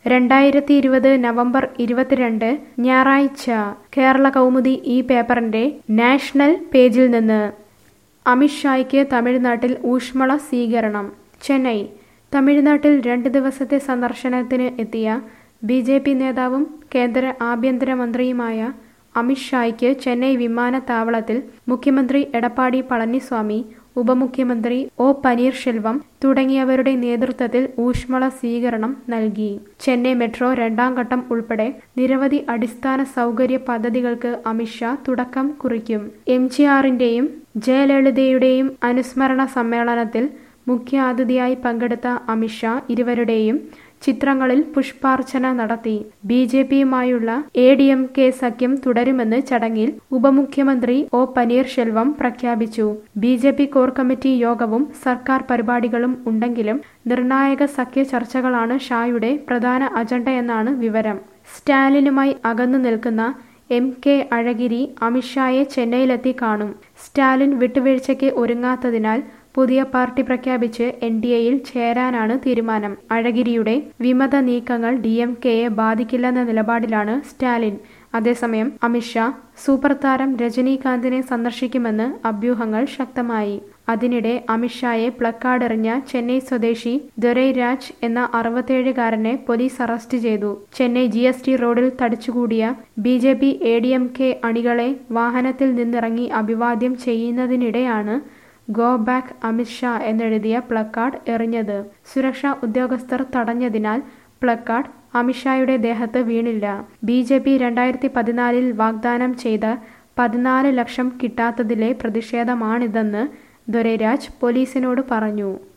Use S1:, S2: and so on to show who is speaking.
S1: രണ്ടായിരത്തി ഇരുപത് നവംബർ ഇരുപത്തിരണ്ട് ഞായറാഴ്ച കേരള കൗമുദി ഈ പേപ്പറിന്റെ നാഷണൽ പേജിൽ നിന്ന് അമിത്ഷായ്ക്ക് തമിഴ്നാട്ടിൽ ഊഷ്മള സ്വീകരണം ചെന്നൈ തമിഴ്നാട്ടിൽ രണ്ട് ദിവസത്തെ സന്ദർശനത്തിന് എത്തിയ ബി ജെ പി നേതാവും കേന്ദ്ര ആഭ്യന്തരമന്ത്രിയുമായ അമിത്ഷായ്ക്ക് ചെന്നൈ വിമാനത്താവളത്തിൽ മുഖ്യമന്ത്രി എടപ്പാടി പളനിസ്വാമി ഉപമുഖ്യമന്ത്രി ഒ പനീർശെൽവം തുടങ്ങിയവരുടെ നേതൃത്വത്തിൽ ഊഷ്മള സ്വീകരണം നൽകി ചെന്നൈ മെട്രോ രണ്ടാം ഘട്ടം ഉൾപ്പെടെ നിരവധി അടിസ്ഥാന സൗകര്യ പദ്ധതികൾക്ക് അമിത്ഷാ തുടക്കം കുറിക്കും എം ജി ആറിന്റെയും ജയലളിതയുടെയും അനുസ്മരണ സമ്മേളനത്തിൽ മുഖ്യാതിഥിയായി പങ്കെടുത്ത അമിത്ഷാ ഇരുവരുടെയും ചിത്രങ്ങളിൽ പുഷ്പാർച്ചന നടത്തി ബി ജെ പിയുമായുള്ള എ ഡി എം കെ സഖ്യം തുടരുമെന്ന് ചടങ്ങിൽ ഉപമുഖ്യമന്ത്രി ഒ പനീർശെൽവം പ്രഖ്യാപിച്ചു B J P core committee യോഗവും സർക്കാർ പരിപാടികളും ഉണ്ടെങ്കിലും നിർണായക സഖ്യ ചർച്ചകളാണ് ഷായുടെ പ്രധാന അജണ്ടയെന്നാണ് വിവരം സ്റ്റാലിനുമായി അകന്നു നിൽക്കുന്ന എം കെ അഴഗിരി അമിത്ഷായെ ചെന്നൈയിലെത്തി കാണും സ്റ്റാലിൻ വിട്ടുവീഴ്ചയ്ക്ക് ഒരുങ്ങാത്തതിനാൽ പുതിയ പാർട്ടി പ്രഖ്യാപിച്ച് എൻ ഡി എയിൽ ചേരാനാണ് തീരുമാനം അഴഗിരിയുടെ വിമത നീക്കങ്ങൾ ഡി എം കെയെ ബാധിക്കില്ലെന്ന നിലപാടിലാണ് സ്റ്റാലിൻ അതേസമയം അമിത്ഷാ സൂപ്പർ താരം രജനീകാന്തിനെ സന്ദർശിക്കുമെന്ന് അഭ്യൂഹങ്ങൾ ശക്തമായി അതിനിടെ അമിത്ഷായെ പ്ലക്കാർഡ് എറിഞ്ഞ ചെന്നൈ സ്വദേശി ദൊരൈരാജ് എന്ന അറുപത്തേഴുകാരനെ പോലീസ് അറസ്റ്റ് ചെയ്തു ചെന്നൈ ജി എസ് ടി റോഡിൽ തടിച്ചുകൂടിയ B J P A D M K അണികളെ വാഹനത്തിൽ നിന്നിറങ്ങി അഭിവാദ്യം ചെയ്യുന്നതിനിടെയാണ് ഗോ ബാക്ക് അമിത്ഷാ എന്നെഴുതിയ പ്ലക്കാർഡ് എറിഞ്ഞത് സുരക്ഷാ ഉദ്യോഗസ്ഥർ തടഞ്ഞതിനാൽ പ്ലക്കാർഡ് അമിത്ഷായുടെ ദേഹത്ത് വീണില്ല ബി ജെ പി രണ്ടായിരത്തി പതിനാലിൽ വാഗ്ദാനം ചെയ്ത പതിനാല് ലക്ഷം കിട്ടാത്തതിലെ പ്രതിഷേധമാണിതെന്ന് ദൊരൈരാജ് പോലീസിനോട് പറഞ്ഞു